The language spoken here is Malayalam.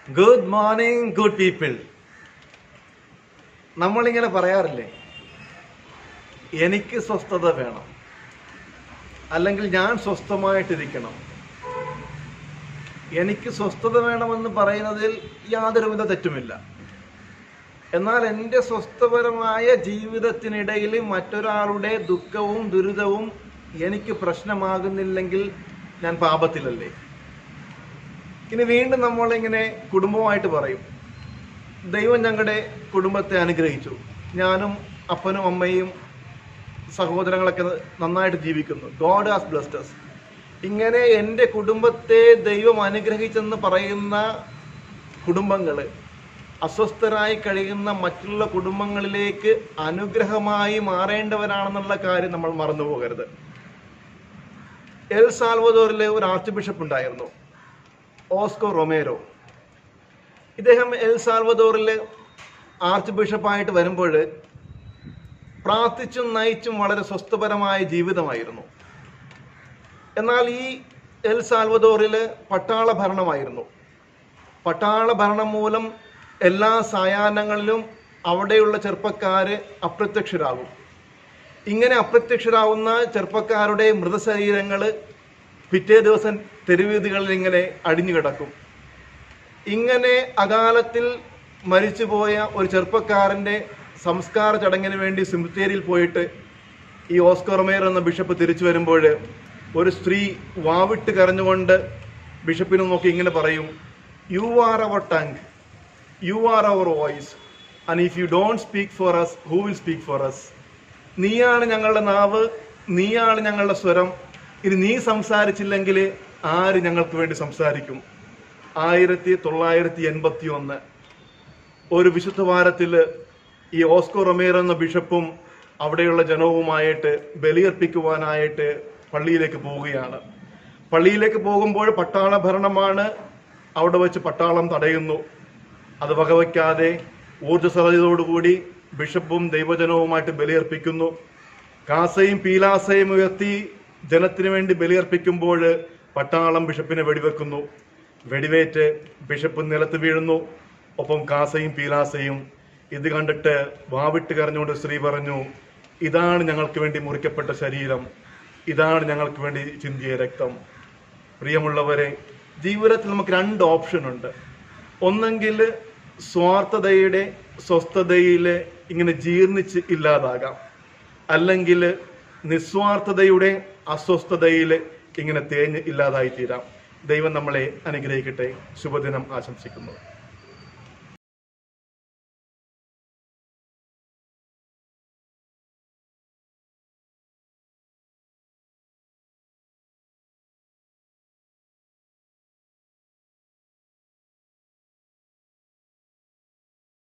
ഗുഡ് മോർണിംഗ് ഗുഡ് പീപ്പിൾ നമ്മളിങ്ങനെ പറയാറില്ലേ എനിക്ക് സ്വസ്ഥത വേണം അല്ലെങ്കിൽ ഞാൻ സ്വസ്ഥമായിട്ടിരിക്കണം എനിക്ക് സ്വസ്ഥത വേണമെന്ന് പറയുന്നതിൽ യാതൊരുവിധ തെറ്റുമില്ല എന്നാൽ എൻ്റെ സ്വസ്ഥപരമായ ജീവിതത്തിനിടയിൽ മറ്റൊരാളുടെ ദുഃഖവും ദുരിതവും എനിക്ക് പ്രശ്നമാകുന്നില്ലെങ്കിൽ ഞാൻ പാപത്തിലല്ലേ ഇനി വീണ്ടും നമ്മളിങ്ങനെ കുടുംബമായിട്ട് പറയും ദൈവം ഞങ്ങളുടെ കുടുംബത്തെ അനുഗ്രഹിച്ചു ഞാനും അപ്പനും അമ്മയും സഹോദരങ്ങളൊക്കെ നന്നായിട്ട് ജീവിക്കുന്നു ഗോഡ് ഹാസ് ബ്ലസ്റ്റസ് ഇങ്ങനെ എൻ്റെ കുടുംബത്തെ ദൈവം അനുഗ്രഹിച്ചെന്ന് പറയുന്ന കുടുംബങ്ങൾ അസ്വസ്ഥരായി കഴിയുന്ന മറ്റുള്ള കുടുംബങ്ങളിലേക്ക് അനുഗ്രഹമായി മാറേണ്ടവരാണെന്നുള്ള കാര്യം നമ്മൾ മറന്നു പോകരുത് എൽ സാൽവദോറിലെ ഒരു ആർച്ച് ബിഷപ്പ് ഉണ്ടായിരുന്നു ഓസ്കോ റൊമേരോ ഇദ്ദേഹം എൽ സാൽവദോറിൽ ആർച്ച് ബിഷപ്പായിട്ട് വരുമ്പോൾ പ്രാർത്ഥിച്ചും നയിച്ചും വളരെ സ്വസ്ഥപരമായ ജീവിതമായിരുന്നു എന്നാൽ ഈ എൽ സാൽവദോറിൽ പട്ടാള ഭരണമായിരുന്നു പട്ടാള ഭരണം മൂലം എല്ലാ സായാഹ്നങ്ങളിലും അവിടെയുള്ള ചെറുപ്പക്കാര് അപ്രത്യക്ഷരാകും ഇങ്ങനെ അപ്രത്യക്ഷരാകുന്ന ചെറുപ്പക്കാരുടെ മൃതശരീരങ്ങൾ പിറ്റേ ദിവസം തെരുവീതികളിൽ ഇങ്ങനെ അടിഞ്ഞു കിടക്കും ഇങ്ങനെ അകാലത്തിൽ മരിച്ചുപോയ ഒരു ചെറുപ്പക്കാരൻ്റെ സംസ്കാര ചടങ്ങിന് വേണ്ടി സിമിത്തേരിയിൽ പോയിട്ട് ഈ ഓസ്കർ മേയർ എന്ന ബിഷപ്പ് തിരിച്ചു വരുമ്പോൾ ഒരു സ്ത്രീ വാവിട്ട് കരഞ്ഞുകൊണ്ട് ബിഷപ്പിനെ നോക്കി ഇങ്ങനെ പറയും you are our tongue you are our voice and if you don't speak for us who will speak for us നീയാണ് ഞങ്ങളുടെ നാവ് നീയാണ് ഞങ്ങളുടെ സ്വരം ഇനി നീ സംസാരിച്ചില്ലെങ്കിൽ ആര് ഞങ്ങൾക്ക് വേണ്ടി സംസാരിക്കും ആയിരത്തി തൊള്ളായിരത്തി എൺപത്തി ഒന്ന് ഒരു വിശുദ്ധ വാരത്തിൽ ഈ ഓസ്കോ റൊമേർ എന്ന ബിഷപ്പും അവിടെയുള്ള ജനവുമായിട്ട് ബലിയർപ്പിക്കുവാനായിട്ട് പള്ളിയിലേക്ക് പോവുകയാണ് പള്ളിയിലേക്ക് പോകുമ്പോൾ പട്ടാള ഭരണമാണ് അവിടെ വെച്ച് പട്ടാളം തടയുന്നു അത് വകവയ്ക്കാതെ ഊർജ്ജസ്വലതയോടുകൂടി ബിഷപ്പും ദൈവജനവുമായിട്ട് ബലിയർപ്പിക്കുന്നു കാസയും പീലാസയും ഉയർത്തി ജനത്തിന് വേണ്ടി ബലിയർപ്പിക്കുമ്പോൾ പട്ടാളം ബിഷപ്പിനെ വെടിവെക്കുന്നു വെടിവേറ്റ് ബിഷപ്പ് നിലത്ത് വീഴുന്നു ഒപ്പം കാസയും പീലാസയും ഇത് കണ്ടിട്ട് വാവിട്ട് കരഞ്ഞുകൊണ്ട് സ്ത്രീ പറഞ്ഞു ഇതാണ് ഞങ്ങൾക്ക് വേണ്ടി മുറിക്കപ്പെട്ട ശരീരം ഇതാണ് ഞങ്ങൾക്ക് വേണ്ടി ചിന്തിയ രക്തം പ്രിയമുള്ളവരെ ജീവിതത്തിൽ നമുക്ക് രണ്ട് ഓപ്ഷൻ ഉണ്ട് ഒന്നെങ്കിൽ സ്വാർത്ഥതയുടെ സ്വസ്ഥതയിൽ ഇങ്ങനെ ജീർണിച്ച് ഇല്ലാതാകാം അല്ലെങ്കിൽ നിസ്വാർത്ഥതയുടെ അസ്വസ്ഥതയിൽ ഇങ്ങനെ തേഞ്ഞ് ഇല്ലാതായി തീരാം ദൈവം നമ്മളെ അനുഗ്രഹിക്കട്ടെ ശുഭദിനം ആശംസിക്കുന്നു